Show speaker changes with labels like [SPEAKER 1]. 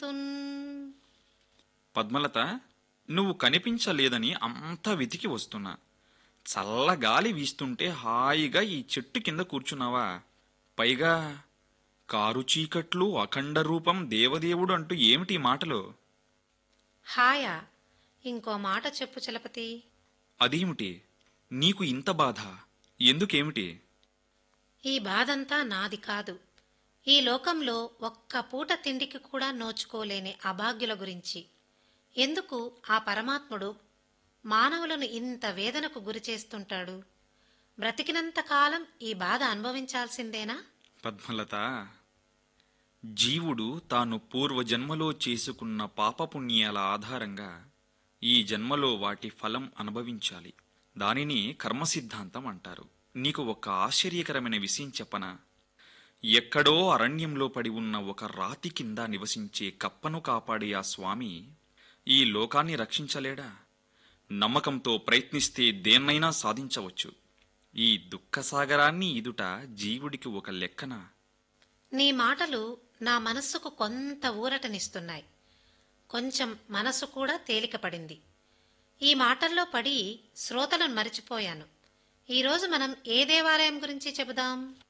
[SPEAKER 1] కనిపింతున్
[SPEAKER 2] పద్మలత నువ్వు కనిపించలేదని అంతా వెతికి వస్తున్నా చల్ల గాలి వీస్తుంటే హాయిగా ఈ చెట్టు కింద కూర్చున్నావా పైగా కారు చీకట్లు అఖండ రూపం దేవదేవుడు అంటూ ఏమిటి ఈ మాటలు
[SPEAKER 1] హాయా ఇంకో మాట చెప్పు చలపతి
[SPEAKER 2] అదేమిటి నీకు ఇంత బాధ ఎందుకేమిటి
[SPEAKER 1] ఈ బాధంతా నాది కాదు ఈ లోకంలో ఒక్క పూట తిండికి కూడా నోచుకోలేని అభాగ్యుల గురించి ఎందుకు ఆ పరమాత్ముడు మానవులను ఇంత వేదనకు గురిచేస్తుంటాడు బ్రతికినంత కాలం ఈ బాధ అనుభవించాల్సిందేనా
[SPEAKER 2] పద్మలత జీవుడు తాను పూర్వజన్మలో చేసుకున్న పాపపుణ్యాల ఆధారంగా ఈ జన్మలో వాటి ఫలం అనుభవించాలి దానిని కర్మ సిద్ధాంతం అంటారు నీకు ఒక ఆశ్చర్యకరమైన విషయం చెప్పనా ఎక్కడో అరణ్యంలో పడి ఉన్న ఒక రాతి కింద నివసించే కప్పను కాపాడే ఆ స్వామి ఈ లోకాన్ని రక్షించలేడా నమ్మకంతో ప్రయత్నిస్తే దేన్నైనా సాధించవచ్చు ఈ దుఃఖసాగరాన్ని ఇదుట జీవుడికి ఒక లెక్కన
[SPEAKER 1] నీ మాటలు నా మనస్సుకు కొంత ఊరటనిస్తున్నాయి కొంచెం మనసు కూడా తేలికపడింది ఈ మాటల్లో పడి శ్రోతలను మరిచిపోయాను ఈరోజు మనం ఏ దేవాలయం గురించి చెబుదాం